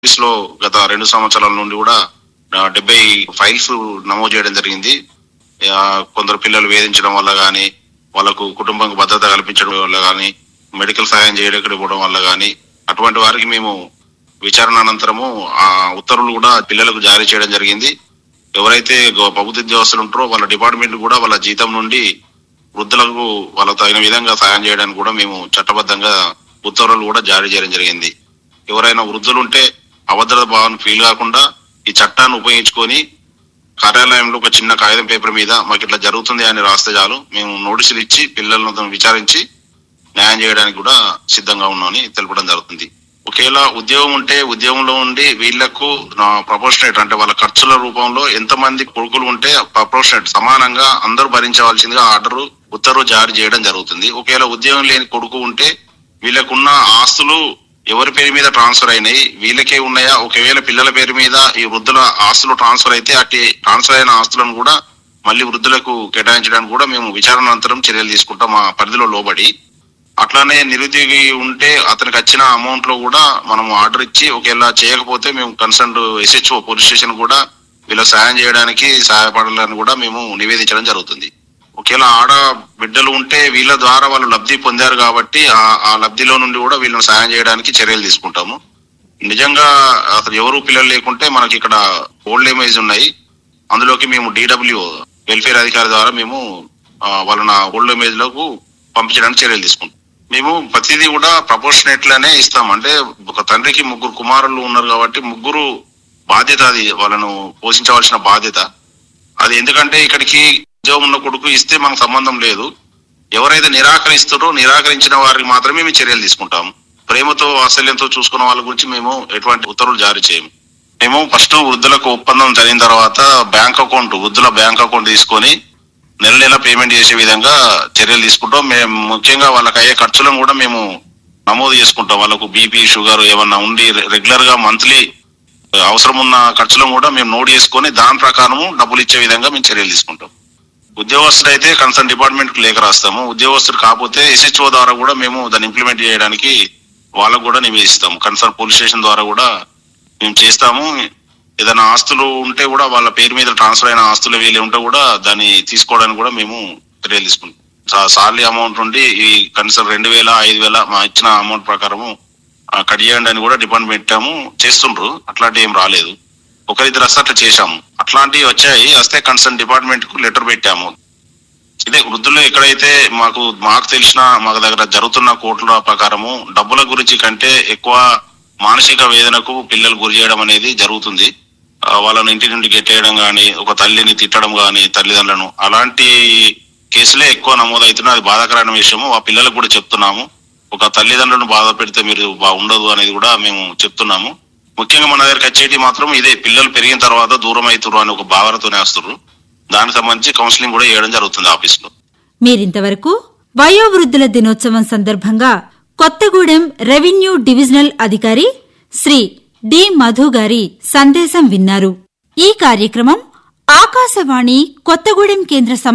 office లో గత రెండు సంవత్సరాల నుండి కూడా డెబ్బై ఫైల్స్ నమోదు చేయడం జరిగింది ఆ, కొందరు పిల్లలు వేధించడం వల్ల గాని వాళ్ళకు కుటుంబం భద్రత కల్పించడం వల్ల గాని మెడికల్ సహాయం చేయకపోవడం వల్ల గాని అటువంటి వారికి మేము విచారణ అనంతరము ఆ ఉత్తర్వులు కూడా పిల్లలకు జారీ చేయడం జరిగింది ఎవరైతే గో- ప్రభుత్వ ఉద్యోగస్తులు ఉంటారో వాళ్ళ డిపార్ట్మెంట్ కూడా వాళ్ళ జీతం నుండి వృద్ధులకు వాళ్ళకు తగిన విధంగా సాయం చేయడానికి కూడా మేము చట్టబద్ధంగా ఉత్తర్వులు కూడా జారీ చేయడం జరిగింది ఎవరైనా వృద్ధులు ఉంటే అభద్రత భావన ఫీల్ కాకుండా ఈ చట్టాన్ని ఉపయోగించుకొని కార్యాలయంలో ఒక చిన్న కాగితం పేపర్ మీద మాకు ఇట్లా జరుగుతుంది అని రాస్తే చాలు మేము నోటీసులు ఇచ్చి పిల్లలను విచారించి న్యాయం చేయడానికి కూడా సిద్ధంగా ఉన్నామని తెలపడం జరుగుతుంది ఒకేలా ఉద్యోగం ఉంటే ఉద్యోగంలో ఉండి వీళ్లకు ప్రపోర్షనేట్ అంటే వాళ్ళ ఖర్చుల రూపంలో ఎంతమంది కొడుకులు ఉంటే ప్రపోర్షనేట్ సమానంగా అందరూ భరించవలసిందిగా ఆర్డర్ ఉత్తర్వు జారీ చేయడం జరుగుతుంది ఒకవేళ ఉద్యోగం లేని కొడుకు ఉంటే వీళ్ళకున్న ఆస్తులు ఎవరి పేరు మీద ట్రాన్స్ఫర్ అయినాయి వీళ్ళకే ఉన్నాయా ఒకవేళ పిల్లల పేరు మీద ఈ వృద్ధుల ఆస్తులు ట్రాన్స్ఫర్ అయితే అట్టి ట్రాన్స్ఫర్ అయిన ఆస్తులను కూడా మళ్ళీ వృద్ధులకు కేటాయించడానికి కూడా మేము విచారణ అనంతరం చర్యలు తీసుకుంటాం మా పరిధిలో లోబడి అట్లానే నిరుద్యోగి ఉంటే అతనికి వచ్చిన అమౌంట్ లో కూడా మనం ఆర్డర్ ఇచ్చి ఒకవేళ చేయకపోతే మేము కన్సర్న్ ఎస్హెచ్ఓ పోలీస్ స్టేషన్ కూడా వీళ్ళ సాయం చేయడానికి సహాయపడాలని కూడా మేము నివేదించడం జరుగుతుంది ఒకవేళ ఆడ బిడ్డలు ఉంటే వీళ్ళ ద్వారా వాళ్ళు లబ్ధి పొందారు కాబట్టి ఆ- ఆ లబ్ధిలో నుండి కూడా వీళ్ళని సాయం చేయడానికి చర్యలు తీసుకుంటాము నిజంగా అసలు ఎవరు పిల్లలు లేకుంటే మనకి ఇక్కడ ఓల్డ్ ఏజ్ ఉన్నాయి అందులోకి మేము డిడబ్ల్యూ వెల్ఫేర్ అధికారి ద్వారా మేము ఆ, వాళ్ళని ఓల్డ్ ఏజ్ లకు పంపించడానికి చర్యలు తీసుకుంటాం మేము ప్రతిదీ కూడా ప్రపోర్షనేట్ లానే ఇస్తాం అంటే ఒక తండ్రికి ముగ్గురు కుమారులు ఉన్నారు కాబట్టి ముగ్గురు బాధ్యత అది వాళ్ళను పోషించవలసిన బాధ్యత అది ఎందుకంటే ఇక్కడికి ఉద్యోగం ఉన్న కొడుకు ఇస్తే మనకు సంబంధం లేదు ఎవరైతే నిరాకరిస్తారో నిరాకరించిన వారికి మాత్రమే మేము చర్యలు తీసుకుంటాం ప్రేమతో వాత్సల్యంతో చూసుకున్న వాళ్ళ గురించి మేము ఎటువంటి ఉత్తర్వులు జారీ చేయము మేము ఫస్ట్ వృద్ధులకు ఒప్పందం జరిగిన తర్వాత బ్యాంక్ అకౌంట్ వృద్ధుల బ్యాంక్ అకౌంట్ తీసుకొని నెల నెల పేమెంట్ చేసే విధంగా చర్యలు తీసుకుంటాం మేము ముఖ్యంగా వాళ్ళకి అయ్యే ఖర్చులను కూడా మేము నమోదు చేసుకుంటాం వాళ్ళకు బీపీ షుగర్ ఏమన్నా ఉండి రెగ్యులర్ గా మంత్లీ అవసరం ఉన్న ఖర్చులను కూడా మేము నోట్ చేసుకొని దాని ప్రకారము డబ్బులు ఇచ్చే విధంగా మేము చర్యలు తీసుకుంటాం ఉద్యోగస్తుడు అయితే కన్సర్న్ డిపార్ట్మెంట్ కు లేఖ రాస్తాము ఉద్యోగస్తుడు కాకపోతే ఎస్హెచ్ఓ ద్వారా కూడా మేము దాన్ని ఇంప్లిమెంట్ చేయడానికి వాళ్ళకు కూడా నివేదిస్తాము కన్సర్న్ పోలీస్ స్టేషన్ ద్వారా కూడా మేము చేస్తాము ఏదైనా ఆస్తులు ఉంటే కూడా వాళ్ళ పేరు మీద ట్రాన్స్ఫర్ అయిన ఆస్తులు వీళ్ళు ఉంటే కూడా దాన్ని తీసుకోవడానికి కూడా మేము చర్యలు తీసుకుంటాం సా- సాలరీ అమౌంట్ నుండి ఈ కనీసం రెండు వేల ఐదు వేల మా ఇచ్చిన అమౌంట్ ప్రకారము ఆ, కట్ చేయండి అని కూడా డిపార్ట్మెంట్ పెట్టాము చేస్తుండ్రు అట్లాంటి ఏం రాలేదు ఒకరిద్దరు వస్తే అట్లా చేశాము అట్లాంటివి వచ్చాయి వస్తే కన్సర్న్ డిపార్ట్మెంట్ కు లెటర్ పెట్టాము ఇదే వృద్ధులు ఎక్కడైతే మాకు మాకు తెలిసిన మాకు దగ్గర జరుగుతున్న కోట్ల ప్రకారము డబ్బుల గురించి కంటే ఎక్కువ మానసిక వేదనకు పిల్లలు గురి చేయడం అనేది జరుగుతుంది ఆ, వాళ్ళని ఇంటి నుండి గెట్టేయడం గాని ఒక తల్లిని తిట్టడం గాని తల్లిదండ్రులను అలాంటి కేసులే ఎక్కువ నమోదవుతున్నాయి అది బాధాకరమైన విషయము ఆ పిల్లలకు కూడా చెప్తున్నాము ఒక తల్లిదండ్రులను బాధ పెడితే మీరు బాగుండదు అనేది కూడా మేము చెప్తున్నాము ముఖ్యంగా మన దగ్గరికి వచ్చేటి మాత్రం ఇదే పిల్లలు పెరిగిన తర్వాత దూరం అవుతున్నారు అని ఒక భావనతోనే వస్తున్నారు దానికి సంబంధించి కౌన్సిలింగ్ కూడా చేయడం జరుగుతుంది ఆఫీస్ లో మీరింతవరకు వయోవృద్ధుల దినోత్సవం సందర్భంగా కొత్తగూడెం రెవెన్యూ డివిజనల్ అధికారి శ్రీ డి మధు గారి సందేశం విన్నారు ఈ కార్యక్రమం ఆకాశవాణి కొత్తగూడెం కేంద్ర